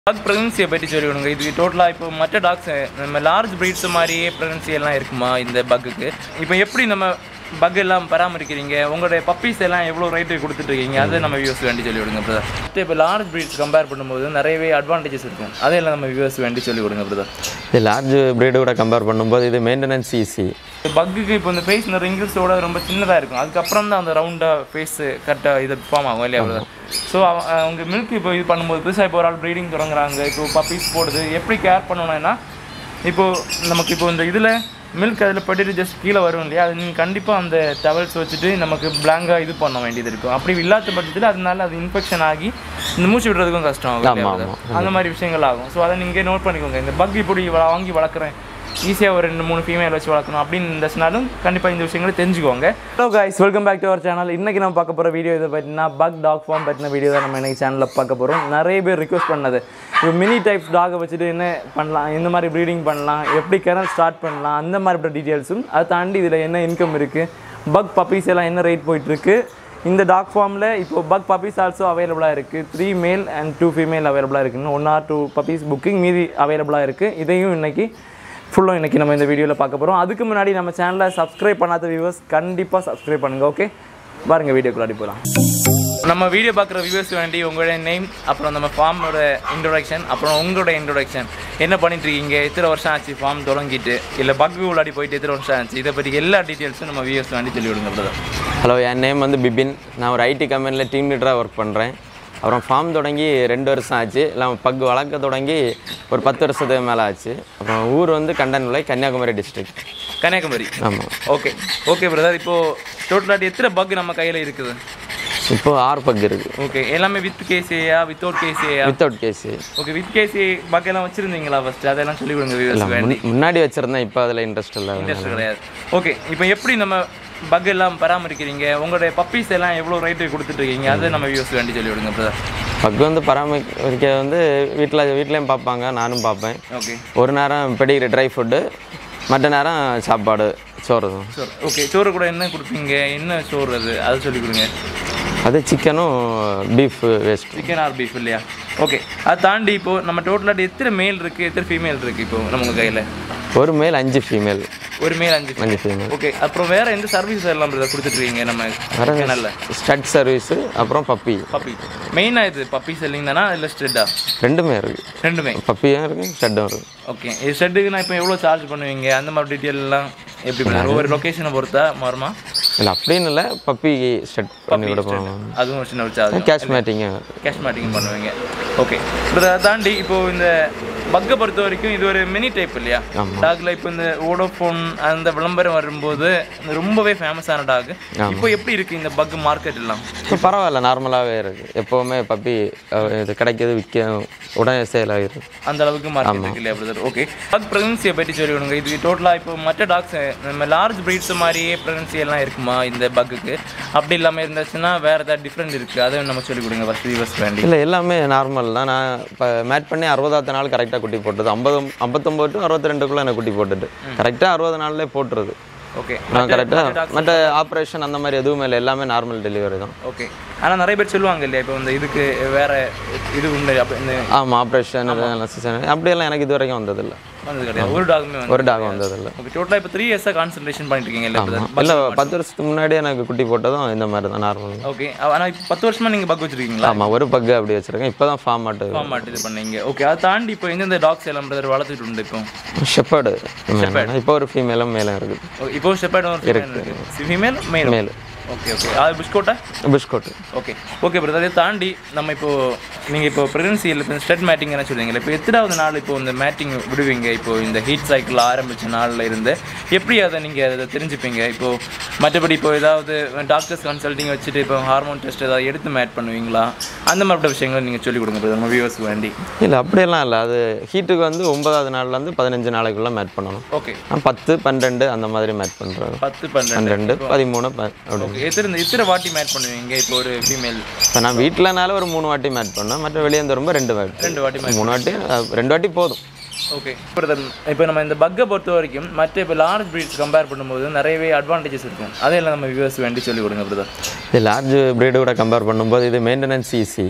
Talk ப்ரெக்னன்சியை பற்றி சொல்லி விடுங்க இது டோட்டலாக இப்போ மற்ற டாக்ஸ் நம்ம லார்ஜ் ப்ரீட்ஸ் மாதிரியே ப்ரெக்னன்சி எல்லாம் இருக்குமா இந்த பக்குக்கு இப்போ எப்படி நம்ம பக் எல்லாம் பராமரிக்கிறீங்க உங்களுடைய பப்பீஸ் எல்லாம் எவ்வளோ ரேட்டு கொடுத்துட்ருக்கீங்க அதை நம்ம வியூஸ் வேண்டி சொல்லி விடுங்க பிரதர் இப்போ லார்ஜ் ப்ரீட்ஸ் கம்பேர் பண்ணும்போது நிறையவே அட்வான்டேஜஸ் இருக்கும் அதையெல்லாம் நம்ம வியூஸ் வேண்டி சொல்லி விடுங்க பிரதர் இது லார்ஜ் ப்ரீடு கூட கம்பேர் பண்ணும்போது இது மெயின்டெனன்ஸ் ஈஸி பக்குக்கு இப்போ இந்த ஃபேஸ் இந்த ரிங்கிள்ஸோட ரொம்ப சின்னதாக இருக்கும் அதுக்கப்புறம் தான் அந்த ரவுண்டாக ஃபேஸ் கரெக்டாக இது ஃபார்ம் ஆகும் இல்லையா பிரதர் ஸோ அவங்க மில்க் இப்போ இது பண்ணும்போது புதுசாக இப்போ ஒரு ஆள் ப்ரீடிங் தொடங்குறாங்க இப்போ பப்பீஸ் போடுது எப்படி கேர் பண்ணணும்னா இப்போது நமக்கு இப்போ இந்த இதில் மில்க் அதில் பட்டுட்டு ஜஸ்ட் கீழே வரும் இல்லையா அது நீங்கள் கண்டிப்பாக அந்த டவல்ஸ் வச்சுட்டு நமக்கு பிளாங்காக இது பண்ண வேண்டியது இருக்கும் அப்படி இல்லாத பட்சத்தில் அதனால அது இன்ஃபெக்ஷன் ஆகி இந்த மூச்சு விடுறதுக்கும் கஷ்டம் ஆகும் இல்லையா ஆமா, brother? அந்த மாதிரி விஷயங்கள் ஆகும் ஸோ அதை நீங்கள் நோட் பண்ணிக்கோங்க இந்த பக் இப்படி வ- வாங்கி வளர்க்குறேன் ஈஸியாக ஒரு ரெண்டு மூணு ஃபீமேல் வச்சு வளர்க்கணும் அப்படின்னு இருந்துச்சுனாலும் கண்டிப்பாக இந்த விஷயங்களை தெரிஞ்சுக்கோங்க hello guys welcome back to our channel இன்றைக்கி நம்ம பார்க்க போகிற வீடியோ இதை பற்றினா பக் டாக் ஃபார்ம் பற்றின வீடியோ தான் நம்ம இன்றைக்கி சேனலில் பார்க்க போகிறோம் நிறைய பேர் ரிக்வஸ்ட் பண்ணது இப்போ மினி டைப்ஸ் டாகை வச்சுட்டு என்ன பண்ணலாம் இந்த மாதிரி ப்ரீடிங் பண்ணலாம் எப்படி கரண்ட் ஸ்டார்ட் பண்ணலாம் அந்த மாதிரி டீட்டெயில்ஸும் அதை தாண்டி இதில் என்ன இன்கம் இருக்குது பக் பப்பீஸ் எல்லாம் என்ன ரேட் போயிட்டுருக்கு இந்த டாக் ஃபார்மில் இப்போ பக் பப்பீஸ் ஆல்சோ அவைலபிளாக இருக்குது three male and two female அவைலபிளாக இருக்குன்னு one or two puppies booking மீதி அவைலபிளாக இருக்குது இதையும் இன்னைக்கு ஃபுல்லும் இன்றைக்கி நம்ம இந்த வீடியோவில் பார்க்க போகிறோம் அதுக்கு முன்னாடி நம்ம சேனலை சப்ஸ்கிரைப் பண்ணாத வியூவர்ஸ் கண்டிப்பாக சப்ஸ்கிரைப் பண்ணுங்கள் ஓகே பாருங்கள் வீடியோக்குள்ளாடி போகலாம் நம்ம வீடியோ பார்க்குற வியூவர்ஸ் வேண்டி உங்களுடைய நேம் அப்புறம் நம்ம ஃபார்மோட இன்ட்ரொடக்ஷன் அப்புறம் உங்களோட இன்ட்ரொடக்ஷன் என்ன பண்ணிட்டு இருக்கீங்க எத்தனை வருஷம் ஆச்சு ஃபார்ம் தொடங்கிட்டு இல்லை பக்கு உள்ளாடி போயிட்டு எத்தனை வருஷம் ஆச்சு இதை பற்றி எல்லா டீட்டெயில்ஸும் நம்ம வியூவர்ஸ் வேண்டி சொல்லி விடுங்க brother. ஹலோ என் நேம் வந்து பிபின் நான் ஒரு ஐடி கம்பெனியில் டீம் லீடராக ஒர்க் பண்ணுறேன் அப்புறம் ஃபார்ம் தொடங்கி ரெண்டு வருஷம் ஆச்சு எல்லாம் பக் வளர்க்க தொடங்கி ஒரு பத்து வருஷத்துக்கு மேலே ஆச்சு அப்புறம் ஊர் வந்து கண்டன்விலை கன்னியாகுமரி டிஸ்ட்ரிக்ட் கன்னியாகுமரி ஆமாம் ஓகே ஓகே பிரதர் இப்போ டோட்டலாக எத்தனை பக் நம்ம கையில் இருக்குது இப்போ ஆறு பக் இருக்குது ஓகே எல்லாமே வித் கேசியா வித்தவுட் கேசியா வித்தவுட் கேஸு ஓகே வித் கேசி பக் எல்லாம் வச்சிருந்தீங்களா ஃபர்ஸ்ட் அதெல்லாம் சொல்லி கொடுங்க வியூவர்ஸ் வேண்டி முன்னாடி வச்சுருந்தேன் இப்போ அதில் இன்ட்ரெஸ்ட் இல்லை இன்ட்ரெஸ்ட் கிடையாது ஓகே இப்போ எப்படி நம்ம பக் எல்லாம் பராமரிக்கிறீங்க உங்களுடைய பப்பீஸ் எல்லாம் எவ்வளோ ரேட்டு கொடுத்துட்டு இருக்கீங்க அதை நம்ம வியூஸ் வேண்டி சொல்லி விடுங்க பிரதர் பக் வந்து பராமரிக்க வந்து வீட்டில் வீட்லேயும் பார்ப்பாங்க நானும் பார்ப்பேன் ஓகே ஒரு நேரம் பெடிகிற ட்ரை ஃபுட்டு மற்ற நேரம் சாப்பாடு சோறு தான் சோறு ஓகே சோறு கூட என்ன கொடுப்பீங்க என்ன சோறு அது அது சொல்லி கொடுங்க அது சிக்கனும் beef waste chicken or beef இல்லையா ஓகே அதை தாண்டி இப்போ நம்ம டோட்டலாக எத்தனை மேல் இருக்குது எத்தனை ஃபீமேல் இருக்குது இப்போ நம்ம கையில் ஒரு மேல் அஞ்சு ஃபீமேல் ஒரு மேல் அஞ்சு அஞ்சு ஃபீமேல் ஓகே அப்புறம் வேற எந்த சர்வீஸ் எல்லாம் பிரதர் கொடுத்துட்ருக்கீங்க நம்ம நல்ல ஸ்டட் சர்வீஸு அப்புறம் பப்பி பப்பி மெயினாக இது பப்பி செல்லிங் தானா இல்லை ஸ்ட்ரெட்டா ரெண்டுமே இருக்குது ரெண்டுமே பப்பியும் இருக்குது ஸ்டட்டும் இருக்குது ஓகே இது ஸ்ட்ரெட்டுக்கு நான் இப்போ எவ்வளோ சார்ஜ் பண்ணுவீங்க அந்த மாதிரி டீட்டெயில் எல்லாம் எப்படி brother? ஒவ்வொரு லொக்கேஷனை பொறுத்தா மாறுமா இல்லை அப்படின்னு இல்லை பப்பி ஸ்டட் பண்ணி கொடுப்போம் அதுவும் ஒரு சின்ன ஒரு சார்ஜ் கேஷ் மேட்டிங்கு கேஷ் மாட்டிங் பண்ணுவீங்க ஓகே அதை தாண்டி இப்போ இந்த பக்கை பொறுத்த வரைக்கும் இது ஒரு மினி டைப் இல்லையா டாக்ல இப்போ இந்த ஓடோஃபோன் அந்த விளம்பரம் வரும்போது இந்த ரொம்பவே ஃபேமஸான டாக் இப்போ எப்படி இருக்கு இந்த பக் மார்க்கெட் எல்லாம் இப்போ பரவாயில்ல நார்மலாகவே இருக்குது எப்போவுமே பப்பி அஹ், இது கிடைக்கிது விற்க உடனே சேல் ஆகிருக்கு அந்த அளவுக்கு மார்க்கெட் இருக்கு இல்லையா பிரதர் ஓகே பக் ப்ரெக்னன்சியை பற்றி சொல்லி விடுங்க இது டோட்டலாக இப்போ மற்ற டாக்ஸ் நம்ம லார்ஜ் ப்ரீட்ஸ் மாதிரியே ப்ரெக்னன்சி எல்லாம் இருக்குமா இந்த பக்குக்கு அப்படி இல்லாமல் இருந்துச்சுன்னா வேற ஏதாவது டிஃப்ரெண்ட் இருக்குது அதை நம்ம சொல்லி கொடுங்க ஃபஸ்ட் வியூவர்ஸ் வேண்டி இல்லை எல்லாமே நார்மல் தான் நான் இப்போ மேட் பண்ணி அறுபதாவது நாள் கரெக்டாக குட்டி போட்டது ஐம்பது ஐம்பத்தொம்பது டு அறுபத்தி ரெண்டுக்குள்ளே எனக்கு குட்டி போட்டுட்டு கரெக்டாக அறுபது நாள்லேயே போட்டுருது ஓகே நான் கரெக்டாக மற்ற ஆப்ரேஷன் அந்த மாதிரி எதுவுமே இல்லை எல்லாமே நார்மல் டெலிவரி தான் ஓகே ஆனால் நிறைய பேர் சொல்லுவாங்க இல்லையா இப்போ இந்த இதுக்கு வேற இது உண்டு அப்படின்னு ஆமாம் ஆப்ரேஷன் அப்படியெல்லாம் எனக்கு இது வரைக்கும் வந்ததில்லை வந்தது கிடையாது ஒரு டாகுமே வந்து ஒரு டாக் வந்ததில்லை ஓகே டோட்டலாக இப்போ த்ரீ இயர்ஸாக கான்சன்ட்ரேஷன் பண்ணிட்டு இருக்கீங்க இல்லை இல்லை பத்து வருஷத்துக்கு முன்னாடி எனக்கு குட்டி போட்டதும் இந்த மாதிரி தான் நார்மல் ஓகே ஆனால் இப்போ பத்து வருஷமா நீங்கள் பக் வச்சிருக்கீங்களா ஆமாம் ஒரு பக்கு அப்படி வச்சுருக்கேன் இப்போ தான் ஃபார்ம் மாட்டு மாட்டு இது பண்ணீங்க ஓகே அதை தாண்டி இப்போ எந்தெந்த டாக்ஸ் எல்லாம் பிரதர் வளர்த்துட்டு உண்டு இப்போ ஷெப்பர்டு இப்போ ஒரு ஃபீமேலும் மேலும் இருக்குது ஓ, இப்போ ஷெப்பர்ட் ஒரு இருக்கு ஃபீமேல் மேல் மேல் ஓகே ஓகே அது பிஸ்கோட்டா பிஸ்கோட்டு ஓகே ஓகே பிரதர் அதை தாண்டி நம்ம இப்போ நீங்கள் இப்போ ப்ரெக்னன்சியில் இப்போ ஸ்டெட் மேட்டிங் என்ன சொல்றீங்களா இப்போ எத்தனாவது நாள் இப்போ இந்த மேட்டிங் விடுவீங்க இப்போ இந்த ஹீட் சைக்கிள் ஆரம்பிச்ச நாள்ல இருந்து எப்படி அதை நீங்கள் அதை தெரிஞ்சுப்பீங்க இப்போ மற்றபடி இப்போ ஏதாவது டாக்டர்ஸ் கன்சல்ட்டிங் வச்சுட்டு இப்போ ஹார்மோன் டெஸ்ட் ஏதாவது எடுத்து மேட் பண்ணுவீங்களா அந்த மாதிரி விஷயங்களை நீங்கள் சொல்லிக் கொடுங்க பிரதர் நம்ம வியூவர்ஸ் வேண்டி இல்லை அப்படியெல்லாம் இல்லை அது ஹீட்டுக்கு வந்து ஒன்பதாவது நாள்லேருந்து பதினஞ்சு நாளைக்குள்ளே மேட் பண்ணணும் ஓகே நான் பத்து பன்னெண்டு அந்த மாதிரி மேட் பண்ணுறது பத்து பன்னெண்டு பன்னெண்டு பதிமூணு ப- அப்படி ஓகே எத்தனை எத்தனை வாட்டி மேட் பண்ணுவீங்க இப்போ ஒரு ஃபீமேல் இப்போ நான் வீட்டிலனால ஒரு மூணு வாட்டி மேட் பண்ணேன் மற்ற வெளியே வந்து ரொம்ப ரெண்டு வாட்டி ரெண்டு வாட்டி மூணு வாட்டி அஹ், ரெண்டு வாட்டி போதும் ஓகே பிரதர் இப்போ நம்ம இந்த பக்கை பொறுத்த வரைக்கும் மற்ற இப்போ லார்ஜ் ப்ரீட்ஸ் கம்பேர் பண்ணும்போது நிறையவே அட்வான்டேஜஸ் இருக்கும் அதையெல்லாம் நம்ம வியூவர்ஸ் வேண்டி சொல்லி கொடுங்க பிரதர் இது லார்ஜ் ப்ரீடு கூட கம்பேர் பண்ணும்போது இது மெயின்டெனன்ஸ் ஈஸி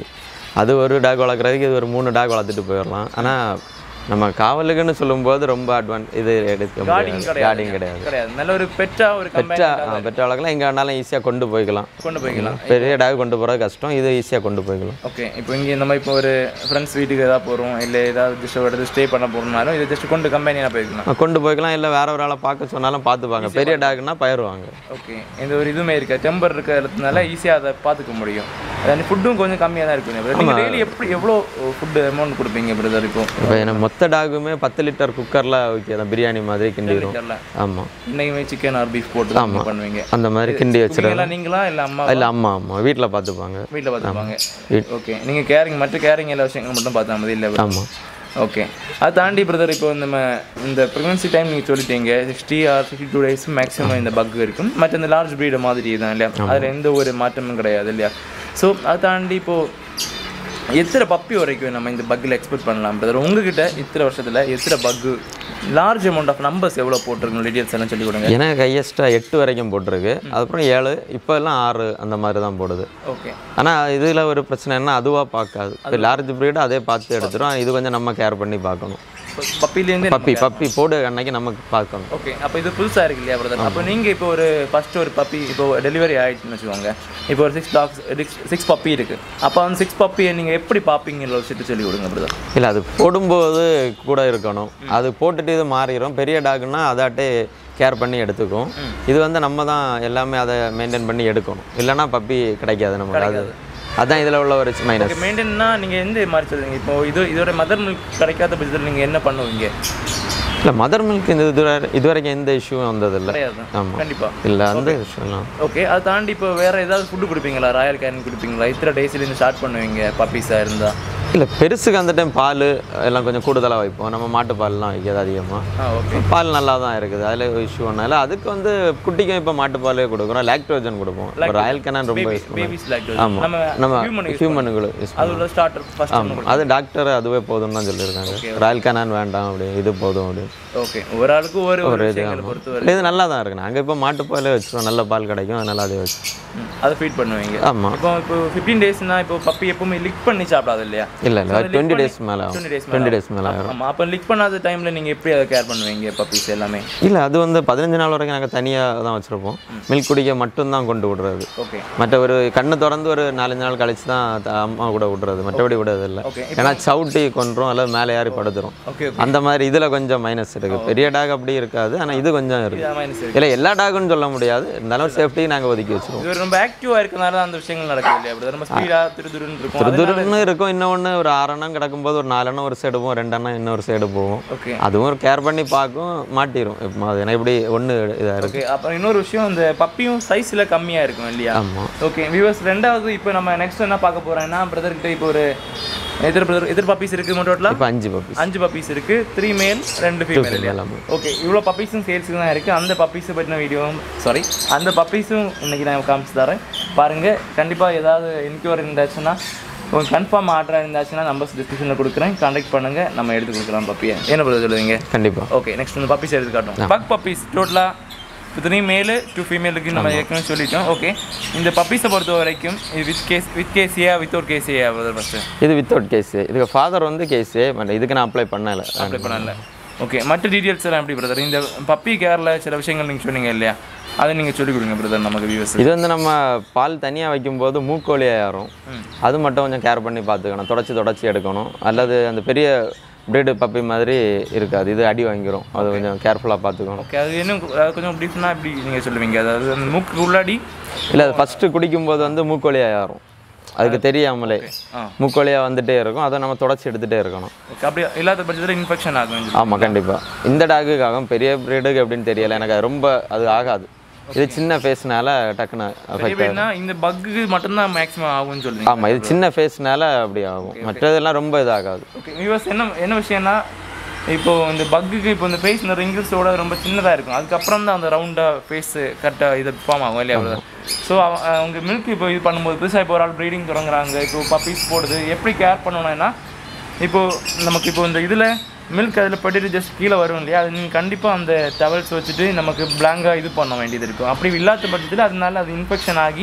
அது ஒரு டாக் வளர்க்குறதுக்கு இது ஒரு மூணு டாக் வளர்த்துட்டு போயிடலாம் ஆனால் நம்ம காவலுக்குன்னு சொல்லும்போது ரொம்ப அட்வான்ஸ் இது எடுக்க கார்டிங் முடியாது கிடையாது கார்டிங் கிடையாது கிடையாது நல்ல ஒரு பெட்டா ஒரு பெற்றா கம்பெனி பெற்ற வளர்க்கலாம் எங்கே வேணாலும் ஈஸியாக கொண்டு போய்க்கலாம் கொண்டு போய்க்கலாம் பெரிய டாக் கொண்டு போகிறது கஷ்டம் இது ஈஸியாக கொண்டு போய்க்கலாம் ஓகே இப்போ இங்கே இந்த மாதிரி இப்போ ஒரு ஃப்ரெண்ட்ஸ் வீட்டுக்கு ஏதாவது போகிறோம் இல்லை ஏதாவது ஜஸ்ட் ஒரு இடத்துல ஸ்டே பண்ண போகிறோம்னாலும் இதை ஜஸ்ட் கொண்டு கம்பெனியாக போய்க்கலாம் ஆ, கொண்டு போய்க்கலாம் இல்லை வேற ஒரு ஆளை பார்க்க சொன்னாலும் பார்த்துப்பாங்க பெரிய டாக்னா பயிறுவாங்க ஓகே இந்த ஒரு இதுவுமே இருக்கா டெம்பர் இருக்கிறதுனால ஈஸியாக அதை பார்த்துக்க முடியும் அதாவது ஃபுட்டும் கொஞ்சம் கம்மியாக தான் இருக்கும் நீங்கள் டெய்லி எப்படி எவ்வளோ ஃபுட் அமௌண்ட் கொடுப்பீங்க பிரதர் இப்போ இப்போ எனக்கு மொத்த டாகுமே பத்து லிட்டர் குக்கரில் வைக்கிறேன் பிரியாணி மாதிரி கிண்டிடும் தெரியல ஆமாம் இன்னைக்குமே சிக்கன் ஆர் பீஃப் போட்டு தான் நீங்க பண்ணுவீங்க அந்த மாதிரி கிண்டி வச்சிருவேன் நீங்களா நீங்களா இல்லை அம்மா இல்லை அம்மா அம்மா வீட்டில் பார்த்துப்பாங்க வீட்டில் பார்த்துப்பாங்க வீட்- ஓகே நீங்கள் கேரிங் மற்ற கேரிங் எல்லா விஷயங்கள் மட்டும் பார்த்தா மாதிரி இல்லை ஆமாம் ஓகே அதை தாண்டி பிரதர் இப்போ நம்ம இந்த ப்ரெக்னன்சி டைம் நீங்கள் சொல்லிட்டீங்க sixty or sixty two days maximum இந்த பக் இருக்கும் மற்ற இந்த லார்ஜ் ப்ரீடு மாதிரி தான் இல்லையா அதில் எந்த ஒரு மாற்றமும் கிடையாது இல்லையா ஸோ அதை தாண்டி இப்போது எத்தனை பப்பி வரைக்கும் நம்ம இந்த பக்கில் எக்ஸ்பெக்ட் பண்ணலாம் பிரதர் உங்ககிட்ட இத்தனை வருஷத்தில் எத்தனை பக்கு லார்ஜ் அமௌண்ட் ஆஃப் நம்பர்ஸ் எவ்வளோ போட்டிருக்கணும் டீட்டெயில்ஸ் எல்லாம் சொல்லிக் கொடுங்க எனக்கு ஹையஸ்ட்டாக எட்டு வரைக்கும் போட்டிருக்கு அதுக்கப்புறம் ஏழு இப்போ எல்லாம் ஆறு அந்த மாதிரி தான் போடுது ஓகே ஆனால் இதில் ஒரு பிரச்சனை என்ன அதுவாக பார்க்காது இப்போ லார்ஜ் ப்ரீடு அதே பார்த்து எடுத்துரும் இது கொஞ்சம் நம்ம கேர் பண்ணி பார்க்கணும் பப்பிலேருந்து பப்பி பப்பி போடு அன்னைக்கு நமக்கு பார்க்கணும் ஓகே அப்போ இது புதுசாக இருக்கு இல்லையா பிரதர் அப்போ நீங்கள் இப்போ ஒரு ஃபர்ஸ்ட் ஒரு பப்பி இப்போ டெலிவரி ஆயிடுச்சுன்னு வச்சுக்கோங்க இப்போ ஒரு சிக்ஸ் டாக்ஸ் சிக்ஸ் பப்பி இருக்கு அப்போ அந்த சிக்ஸ் பப்பியை நீங்கள் எப்படி பார்ப்பீங்கன்ற விஷயத்தை சொல்லி கொடுங்க பிரதர் இல்லை அது போடும்போது கூட இருக்கணும் அது போட்டுட்டு இது மாறிடும் பெரிய டாக்னா அதாட்டே கேர் பண்ணி எடுத்துக்கும் இது வந்து நம்ம தான் எல்லாமே அதை மெயின்டைன் பண்ணி எடுக்கணும் இல்லைன்னா பப்பி கிடைக்காது நமக்கு அது அதான் இதில் உள்ள ஒரு மைனஸ் ஓகே மெயின்டைன்னா நீங்கள் எந்த மாதிரி சொல்லுவீங்க இப்போ இது இதோட மதர் மில்க் கிடைக்காத பட்சத்தில் நீங்கள் என்ன பண்ணுவீங்க இல்லை மதர் மில்க் இந்த இதுவரை இதுவரைக்கும் எந்த இஷ்யூவும் வந்ததில்லை கிடையாது ஆமாம் கண்டிப்பாக இல்லை அந்த விஷயம்லாம் ஓகே அதை தாண்டி இப்போ வேறு ஏதாவது ஃபுட்டு கொடுப்பீங்களா ராயல் கேன் கொடுப்பீங்களா இத்தனை டேஸ்லேருந்து ஸ்டார்ட் பண்ணுவீங்க பப்பீஸாக இருந்தால் இல்லை பெருசுக்கு அந்த டைம் பால் எல்லாம் கொஞ்சம் கூடுதலாக வைப்போம் நம்ம மாட்டு பால்லாம் வைக்காது அதிகமாக ஆ ஓகே பால் நல்லா தான் இருக்குது அதில் இஷ்யூ ஒன்றும் இல்லை அதுக்கு வந்து குட்டிக்கும் இப்போ மாட்டுப்பாலே கொடுக்குறோம் லாக்டோஜன் கொடுப்போம் ஒரு ராயல் கனான் ரொம்ப யூஸ் பண்ணுவோம் பேபிஸ் லைக் ஆமாம் நம்ம நம்ம ஹியூமன் ஹியூமனுக்கு யூஸ் அது உள்ள ஸ்டார்டர் ஃபர்ஸ்ட் ஆமாம் அது டாக்டர் அதுவே போதும்னு தான் சொல்லியிருக்காங்க ராயல் கனான் வேண்டாம் அப்படி இது போதும் அப்படின்னு ஓகே ஒரு ஆளுக்கு ஒரு ஒரு விஷயங்களை பொறுத்து வரை இது நல்லா தான் இருக்கு நாங்கள் இப்போ மாட்டுப்பாலே வச்சுருவோம் நல்ல பால் கிடைக்கும் அதனால அதே வச்சு ம், அதை ஃபீட் பண்ணுவீங்க ஆமாம் இப்போ இப்போ ஃபிஃப்டீன் டேஸ்னா இப்போ பப்பி எப்பவுமே லிக் பண்ணி சாப்பிடாது இல்லையா இல்லை இல்லை டுவெண்ட்டி டேஸ் மேலே ஆகும் டுவெண்ட்டி டேஸ் டுவெண்ட்டி டேஸ் மேலே ஆகும் ஆமாம் அப்போ லிக் பண்ணாத டைமில் நீங்கள் எப்படி அதை கேர் பண்ணுவீங்க பப்பீஸ் எல்லாமே இல்லை அது வந்து பதினஞ்சு நாள் வரைக்கும் நாங்கள் தனியாக தான் வச்சுருப்போம் மில்க் குடிக்க மட்டும்தான் கொண்டு விடுறது ஓகே மற்ற ஒரு கண்ணு திறந்து ஒரு நாலஞ்சு நாள் கழிச்சு தான் த- அம்மா கூட விடுறது மற்றபடி விடுறது இல்லை ஓகே ஏன்னா சவுட்டி கொண்டுரும் அல்லது மேலே ஏறி படுத்துரும் ஓகே அந்த மாதிரி இதில் கொஞ்சம் மைனஸ் இருக்குது பெரிய டாக் அப்படி இருக்காது ஆனால் இது கொஞ்சம் இருக்குது ஓகே சரி இல்லை எல்லா டாகுன்னு சொல்ல முடியாது இருந்தாலும் சேஃப்டி நாங்கள் ஒதுக்கி வச்சிருவோம் இது ரொம்ப ஆக்டிவாக இருக்கனால தான் அந்த விஷயங்கள் நடக்குது இல்லையா அப்படி ரொம்ப ஸ்பீடாக திருதுருன்னு இருக்கும் அது- துருன்னு இருக்கும் இன்னொன்று ஒரு ஆறெண்ணம் கிடக்கும்போது ஒரு நாலெண்ணம் ஒரு சைடு போகும் ரெண்டெண்ணம் இன்னொரு சைடு போகும் ஓகே அதுவும் ஒரு கேர் பண்ணி பார்க்கும் மாட்டிரும் இப்போ அது ஏன்னா இப்படி ஒன்று இதாக இருக்கு ஓகே அப்புறம் இன்னொரு விஷயம் இந்த பப்பியும் சைஸில் கம்மியாக இருக்கும் இல்லையா ஆமாம் ஓகே வியூவர்ஸ் ரெண்டாவது இப்போ நம்ம நெக்ஸ்ட் என்ன பார்க்க போகிறோம்னா பிரதர்கிட்ட இப்போ ஒரு எதிர் பிரதர் எதிர் பப்பீஸ் இருக்குது டோட்டலாக இப்போ அஞ்சு பப்பி அஞ்சு பப்பீஸ் இருக்கு த்ரீ மேல் ரெண்டு ஃபீமேல் இல்லையா எல்லாமே. ஓகே இவ்வளோ பப்பீஸும் சேல்ஸுக்கு தான் இருக்குது அந்த பப்பீஸை பற்றின வீடியோவும் சாரி அந்த பப்பீஸும் இன்னைக்கு நான் காமிச்சு தரேன் பாருங்கள் கண்டிப்பாக ஏதாவது என்கொயரி இருந்தாச்சுன்னா உங்களுக்கு கன்ஃபார்ம் ஆர்டராக இருந்தாச்சுன்னா நம்பர்ஸ் டிஸ்கிரிப்ஷனில் கொடுக்குறேன் கான்டாக்ட் பண்ணுங்கள் நம்ம எடுத்து கொடுக்கலாம் பப்பியை என்ன பிரதர் சொல்லுவீங்க கண்டிப்பாக ஓகே நெக்ஸ்ட் இந்த பப்பீஸ் எடுத்து காட்டும் பக் பப்பீஸ் டோட்டலாக த்ரீ மேலு டூ ஃபீமேலுக்கு நம்ம ஏற்கனவே சொல்லிட்டோம் ஓகே இந்த பப்பீஸை பொறுத்த வரைக்கும் இது வித் கேஸ் வித் கேசியா வித்தவுட் கேசியா பிரதர் ஃபஸ்ட்டு இது வித்தவுட் கேஸு இதுக்கு ஃபாதர் வந்து கேஸு பட் இதுக்கு நான் அப்ளை பண்ணலை அப்ளை பண்ணல ஓகே மற்ற டீட்டெயில்ஸ் எல்லாம் எப்படி பிரதர் இந்த பப்பி கேரில் சில விஷயங்கள் நீங்கள் சொன்னீங்க இல்லையா அதை நீங்கள் சொல்லிக் கொடுங்க பிரதர் நமக்கு வியூவர்ஸ் இது வந்து நம்ம பால் தனியாக வைக்கும்போது மூக்கோலியாக ஏறும் அது மட்டும் கொஞ்சம் கேர் பண்ணி பார்த்துக்கணும் தொடச்சி தொடச்சி எடுக்கணும் அல்லது அந்த பெரிய பிரீடு பப்பி மாதிரி இருக்காது இது அடி வாங்கிரும் அது கொஞ்சம் கேர்ஃபுல்லாக பார்த்துக்கணும் ஓகே அது இன்னும் அது கொஞ்சம் டிஃப்ரெண்டாக எப்படி நீங்கள் சொல்லுவீங்க அதாவது அந்த மூக்கு உள்ளாடி இல்லை அது ஃபஸ்ட்டு குடிக்கும்போது வந்து மூக்கோலியாக ஏறும் அதுக்கு தெரியாமலே ஆ மூக்கோலியாக வந்துட்டே இருக்கும் அதை நம்ம தொடச்சி எடுத்துகிட்டே இருக்கணும் ஓகே அப்படி இல்லாத பட்சத்தில் இன்ஃபெக்ஷன் ஆகும் ஆமாம் கண்டிப்பாக இந்த டாகுக்கு ஆகும் பெரிய பிரீடுக்கு எப்படின்னு தெரியல எனக்கு அது ரொம்ப அது ஆகாது இது சின்ன ஃபேஸ்னால டக்குன்னு பெரிய அஃபெக்ட் பேர்னா இந்த பக்கு மட்டும்தான் மேக்ஸிமம் ஆகும்னு சொல்லுவீங்க ஆமாம் இது சின்ன ஃபேஸ்னால அப்படி ஆகும் மற்றதெல்லாம் ரொம்ப இதாகாது ஓகே வியூவர்ஸ் என்ன என்ன விஷயம்னா இப்போ இந்த பக்குக்கு இப்போ இந்த ஃபேஸ் இந்த ரிங்கிள்ஸோட ரொம்ப சின்னதாக இருக்கும் அதுக்கப்புறம் தான் அந்த ரவுண்டாக ஃபேஸு கரெக்டாக இது ஃபார்ம் ஆகும் இல்லையா ஸோ அவங்க மில்க் இப்போ இது பண்ணும்போது புதுசாக இப்போ ஒரு ஆள் ப்ரீடிங் தொடங்குறாங்க இப்போ பப்பீஸ் போடுது எப்படி கேர் பண்ணணும்னா இப்போ நமக்கு இப்போ இந்த இதில் மில்க் அதில் பட்டுட்டு ஜஸ்ட் கீழே வரும் இல்லையா அது நீங்கள் கண்டிப்பாக அந்த டவல்ஸ் வச்சுட்டு நமக்கு பிளாங்காக இது பண்ண வேண்டியது இருக்கும் அப்படி இல்லாத பட்சத்தில் அதனால அது இன்ஃபெக்ஷன் ஆகி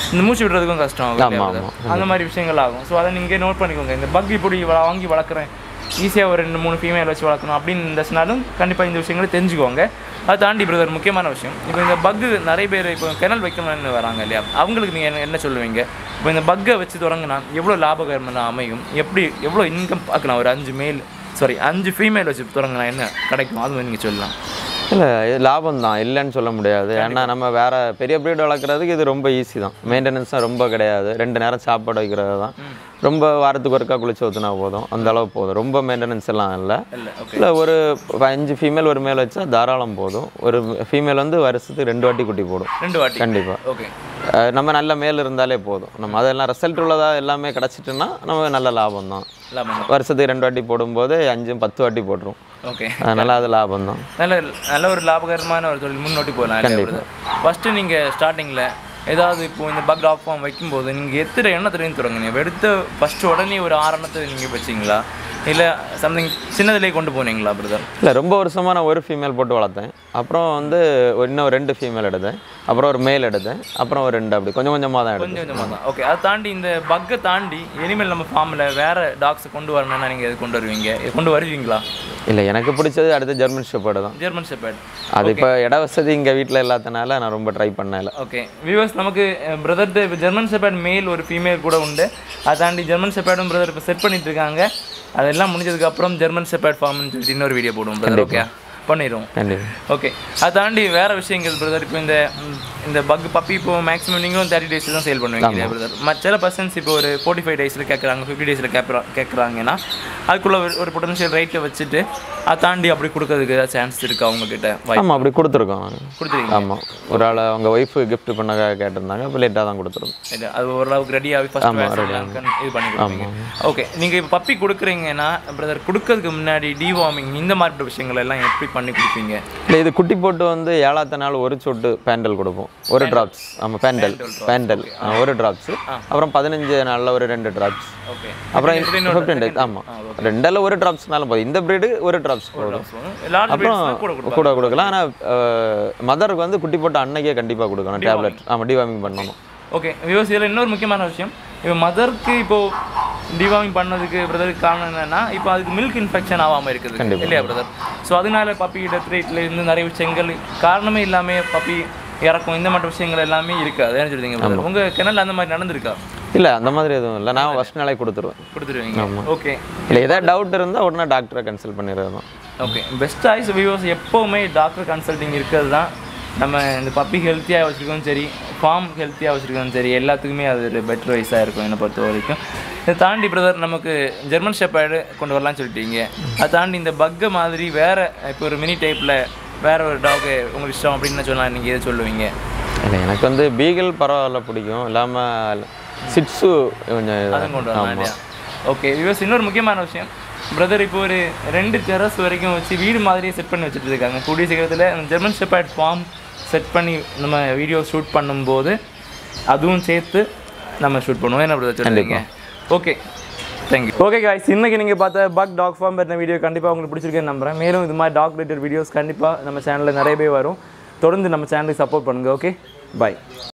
இந்த மூச்சு விடுறதுக்கும் கஷ்டம் ஆகும் இல்லையா ஆமா, brother? அந்த மாதிரி விஷயங்கள் ஆகும் ஸோ அதை நீங்கள் நோட் பண்ணிக்கோங்க இந்த பக் இப்படி வள- வாங்கி வளர்க்குறேன் ஈஸியாக ஒரு ரெண்டு மூணு ஃபீமேல் வச்சு வளர்க்கணும் அப்படின்னு இருந்துச்சுனாலும் கண்டிப்பாக இந்த விஷயங்களை தெரிஞ்சுக்கோங்க அதை தாண்டி பிரதர் முக்கியமான விஷயம் இப்போ இந்த பக்கு நிறைய பேர் இப்போ கிணல் வைக்கணும்னு வராங்க இல்லையா அவங்களுக்கு நீங்கள் என்ன என்ன சொல்லுவீங்க இப்போ இந்த பக்கை வச்சு தொடங்கினா எவ்வளோ லாபகரமாக அமையும் எப்படி எவ்வளோ இன்கம் பார்க்கலாம் ஒரு அஞ்சு மேல் சாரி அஞ்சு ஃபீமேல் வச்சு தொடங்கினா என்ன கிடைக்கும் அது நீங்கள் சொல்லலாம் இல்லை இது லாபம் தான் இல்லைன்னு சொல்ல முடியாது ஏன்னா நம்ம வேற பெரிய ப்ரீட் வளர்க்குறதுக்கு இது ரொம்ப ஈஸி தான் மெயின்டெனன்ஸ் தான் ரொம்ப கிடையாது ரெண்டு நேரம் சாப்பாடு வைக்கிறது தான் ரொம்ப வாரத்துக்கு ஒருக்கா குளிச்சு ஊற்றினா போதும் அந்த அளவு போதும் ரொம்ப மெயின்டெனன்ஸ் எல்லாம் இல்லை இல்லை ஓகே இல்லை ஒரு அஞ்சு ஃபீமேல் ஒரு மேல் வச்சா தாராளம் போதும் ஒரு ஃபீமேல் வந்து வருஷத்துக்கு ரெண்டு வாட்டி குட்டி போடும் ரெண்டு வாட்டி கண்டிப்பாக ஓகே நம்ம நல்ல மேல் இருந்தாலே போதும் நம்ம அதெல்லாம் ரிசல்ட் உள்ளதாக எல்லாமே கிடச்சிட்டுன்னா நமக்கு நல்ல லாபம் தான் லாபம் வருஷத்துக்கு ரெண்டு வாட்டி போடும்போது அஞ்சும் பத்து வாட்டி போட்டுரும் ஓகே அதனால அது லாபம் தான் நல்ல நல்ல ஒரு லாபகரமான ஒரு தொழில் முன்னோட்டி போகலாம் ஃபஸ்ட்டு நீங்கள் ஸ்டார்டிங்கில் ஏதாவது இப்போ இந்த பக் டாக் ஃபார்ம் வைக்கும்போது நீங்கள் எத்தனை எண்ணத்துலேயும் தொடங்குனீங்க எடுத்த ஃபஸ்ட்டு உடனே ஒரு ஆறு எண்ணத்தை நீங்கள் வச்சிங்களா இல்லை சம்திங் சின்னதுலேயே கொண்டு போனீங்களா பிரதர் இல்லை ரொம்ப வருஷமாக நான் ஒரு ஃபீமேல் போட்டு வளர்த்தேன் அப்புறம் வந்து ஒரு இன்னும் ரெண்டு ஃபீமேல் எடுத்தேன் அப்புறம் ஒரு மேல் எடுத்தேன் அப்புறம் ஒரு ரெண்டு அப்படி கொஞ்சம் கொஞ்சமாக தான் எடுத்தேன் கொஞ்சம் கொஞ்சமாக தான் ஓகே அதை தாண்டி இந்த பக்கை தாண்டி இனிமேல் நம்ம ஃபார்மில் வேறு டாக்ஸை கொண்டு வரணும்னா நீங்கள் எது கொண்டு வருவீங்க இது கொண்டு வருவீங்களா இல்லை எனக்கு பிடிச்சது அடுத்து ஜெர்மன் ஷெப்பர்டு தான் ஜெர்மன் ஷெப்பர்ட் அது இப்போ இட வசதி இங்கே வீட்டில் இல்லாதனால நான் ரொம்ப ட்ரை பண்ணல ஓகே வியூவர்ஸ் நமக்கு பிரதர்ட்டு இப்போ ஜெர்மன் ஷெப்பர்ட் மேல் ஒரு ஃபீமேல் கூட உண்டு அதை தாண்டி ஜெர்மன் ஷெப்பர்டும் பிரதர் இப்போ செட் பண்ணிட்டு இருக்காங்க அதெல்லாம் முடிஞ்சதுக்கு அப்புறம் ஜெர்மன் ஷெப்பர்ட் ஃபார்ம்னு சொல்லிட்டு இன்னொரு வீடியோ போடுவோம் பிரதர் ஓகே பண்ணிடுவோம் கண்டிப்பாக ஓகே அதை தாண்டி வேற விஷயங்கள் பிரதர் இப்போ இந்த ம், இந்த பக் பப்பி இப்போ மேக்ஸிமம் நீங்களும் தேர்ட்டி டேஸ் தான் சேல் பண்ணுவீங்க பிரதர் மற்ற பர்சன்ஸ் இப்போ ஒரு ஃபோர்ட்டி ஃபைவ் டேஸில் கேட்குறாங்க ஃபிஃப்டி டேஸில் கேட்குறா கேட்குறாங்கன்னா அதுக்குள்ள ஒரு- ஒரு பொட்டன்ஷியல் ரேட்டில் வச்சுட்டு அதை தாண்டி அப்படி கொடுக்கறதுக்கு ஏதாவது சான்ஸ் இருக்கா அவங்ககிட்ட வாய்ப்பு ஆமாம் அப்படி கொடுத்துருக்கோம் நாங்கள் கொடுத்துருக்கீங்க ஆமாம் ஒரு ஆள் அவங்க ஒய்ஃபு gift பண்ண கேட்டிருந்தாங்க அப்போ லேட்டாக தான் கொடுத்துருக்கோம் இது அது ஓரளவுக்கு ரெடியாகி ஃபர்ஸ்ட் இது பண்ணி கொடுப்பீங்க ஓகே நீங்கள் இப்போ பப்பி கொடுக்குறீங்கன்னா பிரதர் கொடுக்கறதுக்கு முன்னாடி டிவார்மிங் இந்த மாதிரி விஷயங்கள் எல்லாம் எப்படி பண்ணி கொடுப்பீங்க இல்லை இது குட்டி போட்டு வந்து ஏழாத்த நாள் ஒரு சொட்டு பேண்டல் கொடுப்போம் ஒரு ட்ராப்ஸ் ஆமாம் பேண்டல் பேண்டல் ஒரு ட்ராப்ஸ் அப்புறம் பதினஞ்சு நாளில் ஒரு ரெண்டு ட்ராப்ஸ் ஓகே அப்புறம் ஃபிஃப்டீன் டேஸ் ஆமாம் ரெண்டில் ஒரு ட்ராப்ஸ்னால போதும் இந்த ப்ரீடு ஒரு ட்ராப்ஸ் போதும் லார்ஜ் அப்புறம் கூட கொடுப்போம் கூட கொடுக்கலாம் ஆனால் மதருக்கு வந்து குட்டி போட்டு அன்னைக்கே கண்டிப்பாக கொடுக்கணும் டேப்லெட் ஆமாம் டிவார்மிங் பண்ணணும் ஓகே வியூஸ் இதில் இன்னொரு முக்கியமான விஷயம் இப்போ மதருக்கு இப்போ டிவார்மிங் பண்ணதுக்கு பிரதருக்கு காரணம் என்னன்னா இப்போ அதுக்கு மில்க் இன்ஃபெக்ஷன் ஆகாமல் இருக்குது இல்லையா பிரதர் ஸோ அதனால பப்பி டெத் ரேட்ல இருந்து நிறைய விஷயங்கள் காரணமே இல்லாமல் பப்பி இறக்கும் இந்த மாதிரி விஷயங்கள் எல்லாமே இருக்கு அது என்ன சொல்றீங்க பிரதர் உங்க கிணல்ல அந்த மாதிரி நடந்திருக்கா இல்லை அந்த மாதிரி எதுவும் இல்லை நான் ஃபஸ்ட் நாளே கொடுத்துருவேன் கொடுத்துருவீங்க ஓகே இல்லை ஏதாவது டவுட் இருந்தால் உடனே டாக்டரை கன்சல்ட் பண்ணிடுறது தான் ஓகே பெஸ்ட் ஆய்ஸ் வியூவர்ஸ் எப்போவுமே டாக்டர் கன்சல்டிங் இருக்கிறது தான் நம்ம இந்த பப்பி ஹெல்த்தியாக வச்சுருக்கோம் சரி ஃபார்ம் ஹெல்த்தியாக வச்சுருக்கோம் சரி எல்லாத்துக்குமே அது ஒரு பெட்டர் வைஸாக இருக்கும் என்னை பொறுத்த வரைக்கும் இதை தாண்டி பிரதர் நமக்கு ஜெர்மன் ஷெப்பர்டு கொண்டு வரலாம்னு சொல்லிட்டீங்க அதை தாண்டி இந்த பக்கை மாதிரி வேறு இப்போ ஒரு மினி டைப்பில் வேற ஒரு டாகு உங்களுக்கு இஷ்டம் அப்படின்னு சொன்னால் நீங்கள் எதை சொல்லுவீங்க இல்லை எனக்கு வந்து பீகிள் பரவாயில்ல பிடிக்கும் இல்லாமல் சிட்ஸு கொஞ்சம் அதுவும் கொண்டு வரலாம் இல்லையா ஓகே வியூவர்ஸ் இன்னொரு முக்கியமான விஷயம் பிரதர் இப்போ ஒரு ரெண்டு டெரஸ் வரைக்கும் வச்சு வீடு மாதிரியே செட் பண்ணி வச்சுட்டு இருக்காங்க கூடிய சீக்கிரத்தில் ஜெர்மன் ஷெப்பர்ட் ஃபார்ம் செட் பண்ணி நம்ம வீடியோ ஷூட் பண்ணும்போது அதுவும் சேர்த்து நம்ம ஷூட் பண்ணுவோம் என்ன பிரதர் சொல்லுங்க ஓகே தேங்க்யூ ஓகே காய்ஸ் இன்னைக்கு நீங்கள் பார்த்த பக் டாக் ஃபார்ம் பற்றின வீடியோ கண்டிப்பாக உங்களுக்கு பிடிச்சிருக்கேன்னு நம்புறேன் மேலும் இது மாதிரி டாக் ரிலேட்டட் வீடியோஸ் கண்டிப்பாக நம்ம சேனலில் நிறைய பேர் வரும் தொடர்ந்து நம்ம சேனலுக்கு சப்போர்ட் பண்ணுங்கள் ஓகே பை